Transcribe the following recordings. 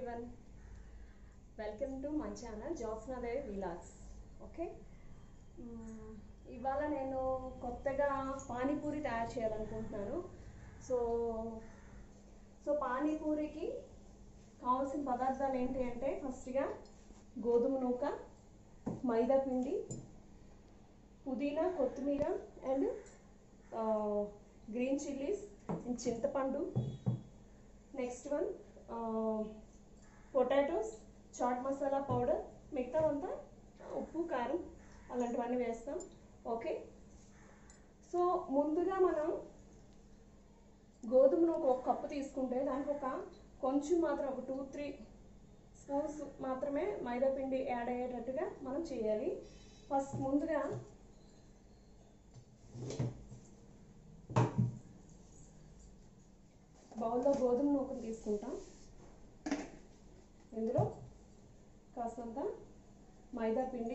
Everyone welcome to my channel Jyotsna Devi vlogs okay hmm, ఇవాళ నేను కొత్తగా పానీపూరి తయారు చేయాలనుకుంటున్నాను సో సో పానీపూరికి కావాల్సిన పదార్థాలు ఏంటి అంటే ఫస్ట్గా గోధుమ నూక మైదా పిండి పుదీనా కొత్తిమీర అండ్ గ్రీన్ చిల్లీస్ అండ్ చింతపండు next one potatoes chaat masala powder మిగతావంతా ఉప్పు కారం అలాంటివన్నీ వేస్తాం ఓకే సో ముందుగా మనం గోధుమను ఒక కప్పు తీసుకుంటే దానికి ఒక కొంచెం మాత్రం ఒక టూ త్రీ స్పూన్స్ మాత్రమే మైదా పిండి యాడ్ అయ్యేటట్టుగా మనం చేయాలి ఫస్ట్ ముందుగా బౌల్లో గోధుమ నూకను తీసుకుంటాం ఇందులో కాస్తంత మైదా పిండి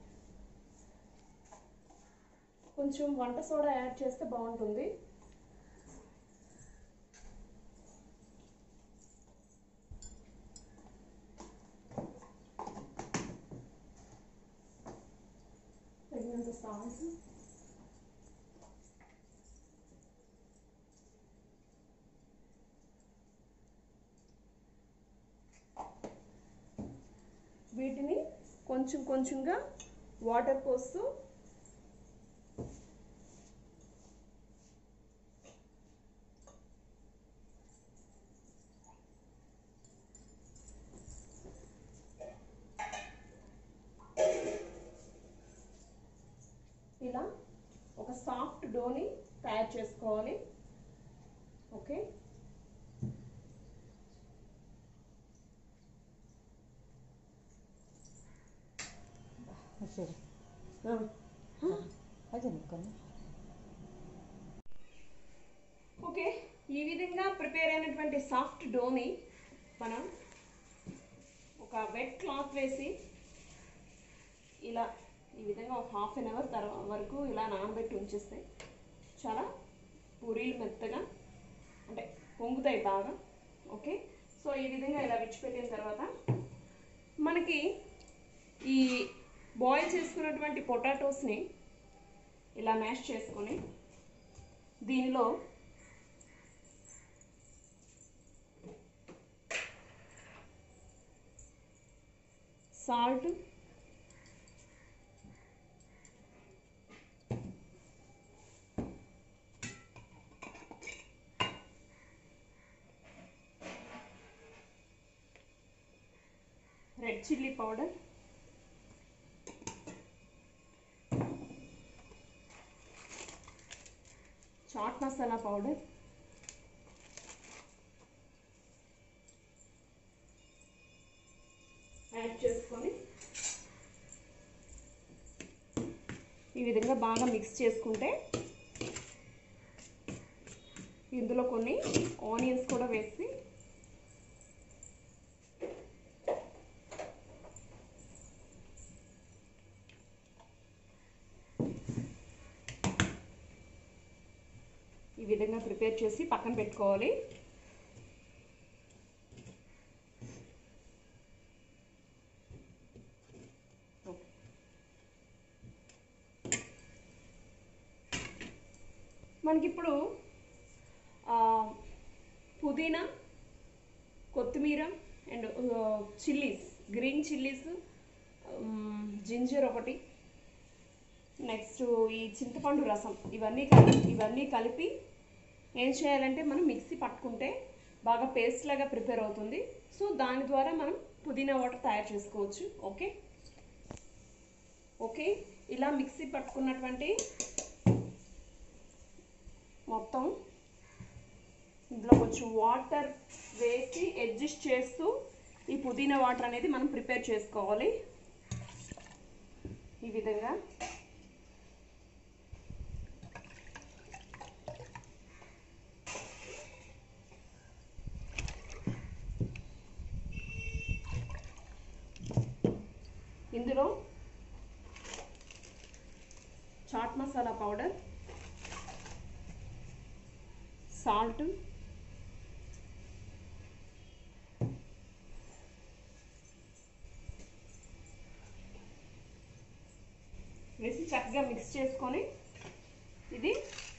కొంచెం వంట సోడా యాడ్ చేస్తే బాగుంటుంది తగినంత సాల్ట్ వీటిని కొంచెం కొంచెంగా వాటర్ పోస్తూ ఇలా ఒక సాఫ్ట్ డోని తయారు చేసుకోవాలి ఓకే సరే ఆ. అది ముక్కలు ఓకే ఈ విధంగా ప్రిపేర్ అయినటువంటి సాఫ్ట్ డోని మనం ఒక వెట్ క్లాత్ వేసి ఇలా ఈ విధంగా ఒక హాఫ్ అన్ అవర్ తర్వాత వరకు ఇలా నానబెట్టి ఉంచేస్తే చాలా పూరీలు మెత్తగా అంటే పొంగుతాయి బాగా ఓకే సో ఈ విధంగా ఇలా విడిచిపెట్టిన తర్వాత మనకి ఈ బాయిల్ చేసుకున్నటువంటి పొటాటోస్ని ఇలా మ్యాష్ చేసుకొని దీనిలో salt red chilli powder chaat masala powder add చేసుకొని ఈ విధంగా బాగా మిక్స్ చేసుకుంటే ఇందులో కొన్ని ఆనియన్స్ కూడా వేసి ఈ విధంగా ప్రిపేర్ చేసి పక్కన పెట్టుకోవాలి మనకిప్పుడు ఆ, పుదీనా కొత్తిమీర and chillies green chillies ginger ఒకటి నెక్స్ట్ ఈ చింతపండు రసం ఇవన్నీ కలిపి ఇవన్నీ కలిపి ఏం చేయాలంటే మనం మిక్సీ పట్టుకుంటే బాగా పేస్ట్ లాగా ప్రిపేర్ అవుతుంది సో దాని ద్వారా మనం పుదీనా వాటర్ తయారు చేసుకోవచ్చు ఓకే ఓకే ఇలా మిక్సీ పట్టుకున్నటువంటి మొత్తం ఇందులో కొంచెం వాటర్ వేసి అడ్జస్ట్ చేస్తూ ఈ పుదీనా వాటర్ అనేది మనం ప్రిపేర్ చేసుకోవాలి ఈ విధంగా ఇందులో చాట్ మసాలా పౌడర్ సాల్ట్ చక్కగా మిక్స్ చేసుకొని ఇది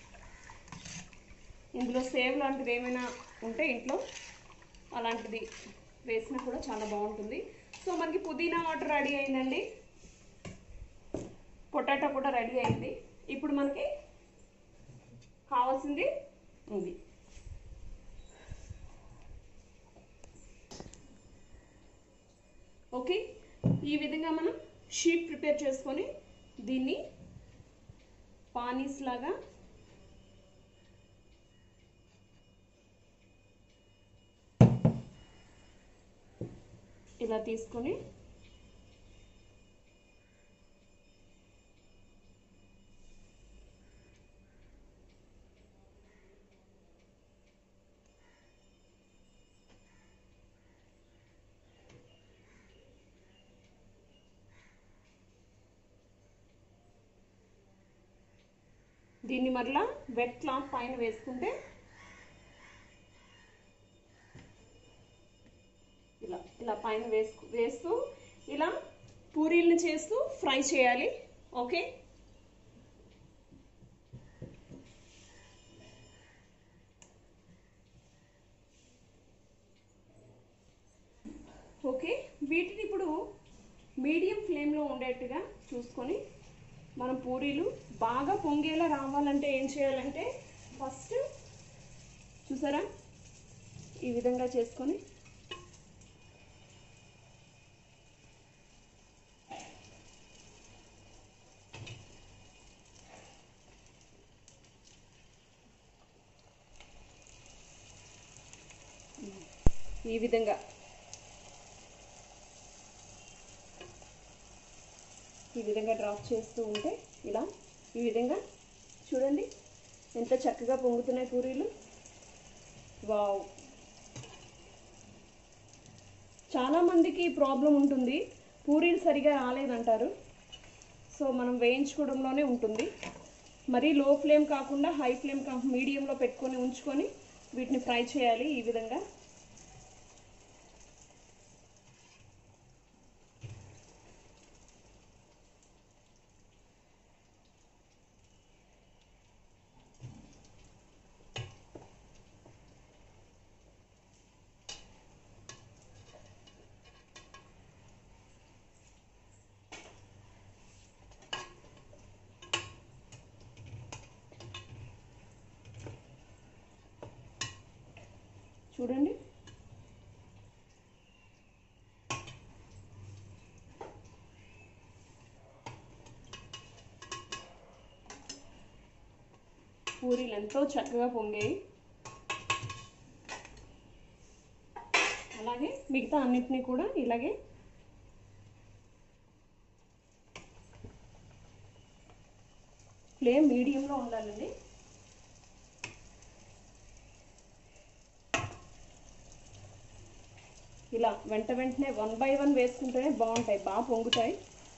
ఇందులో సేవ్ లాంటిది ఏమైనా ఉంటే ఇంట్లో అలాంటిది వేసినా కూడా చాలా బాగుంటుంది సో మనకి పుదీనా వాటర్ రెడీ అయిందండి పొటాటో కూడా రెడీ అయింది ఇప్పుడు మనకి కావాల్సింది ఇది ఓకే ఈ విధంగా మనం షీట్ ప్రిపేర్ చేసుకొని దీన్ని పానీస్ లాగా ఇలా తీసుకొని దీన్ని మరలా వెట్ క్లాత్ పైన వేసుకుంటే ఇలా ఇలా పైన వేసుకు వేస్తూ ఇలా పూరీలను చేస్తూ ఫ్రై చేయాలి ఓకే ఓకే వీటిని ఇప్పుడు మీడియం ఫ్లేమ్లో ఉండేట్టుగా చూసుకొని మనం పూరీలు బాగా పొంగేలా రావాలంటే ఏం చేయాలంటే ఫస్ట్ చూసారా ఈ విధంగా చేసుకొని ఈ విధంగా ఈ విధంగా డ్రాప్ చేస్తూ ఉంటే ఇలా ఈ విధంగా చూడండి ఎంత చక్కగా పొంగుతున్నాయి పూరీలు వావ్ చాలామందికి ప్రాబ్లం ఉంటుంది పూరీలు సరిగా రాలేదంటారు సో మనం వేయించుకోవడంలోనే ఉంటుంది మరీ లో ఫ్లేమ్ కాకుండా హై ఫ్లేమ్ కా మీడియంలో పెట్టుకొని ఉంచుకొని వీటిని ఫ్రై చేయాలి ఈ విధంగా చూడండి పూరీలు ఎంతో చక్కగా పొంగాయి అలాగే మిగతా అన్నిటినీ కూడా ఇలాగే ఫ్లేమ్ మీడియంలో ఉండాలండి ఇలా వెంట వెంటనే వన్ బై వన్ వేసుకుంటేనే బాగుంటాయి బాగా పొంగుతాయి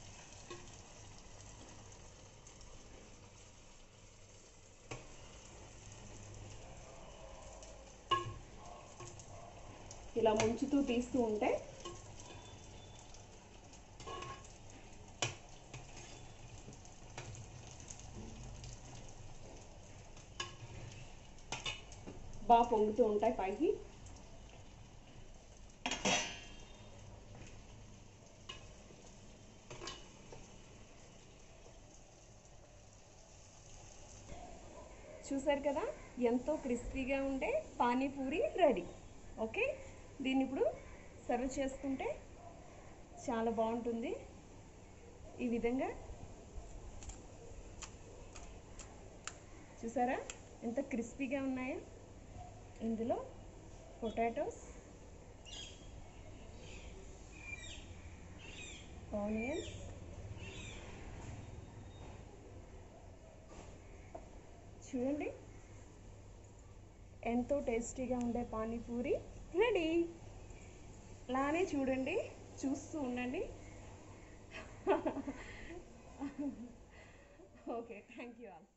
ఇలా ముంచుతూ తీస్తూ ఉంటే బాగా పొంగుతూ ఉంటాయి పైకి చూసారు కదా ఎంతో క్రిస్పీగా ఉండే పానీపూరి రెడీ ఓకే దీన్ని ఇప్పుడు సర్వ్ చేసుకుంటే చాలా బాగుంటుంది ఈ విధంగా చూసారా ఎంత క్రిస్పీగా ఉన్నాయో ఇందులో పొటాటోస్ ఆనియన్స్ చూడండి ఎంతో టేస్టీగా ఉండే పానీపూరి రెడీ అలానే చూడండి చూస్తూ ఉండండి ఓకే థ్యాంక్ యూ ఆల్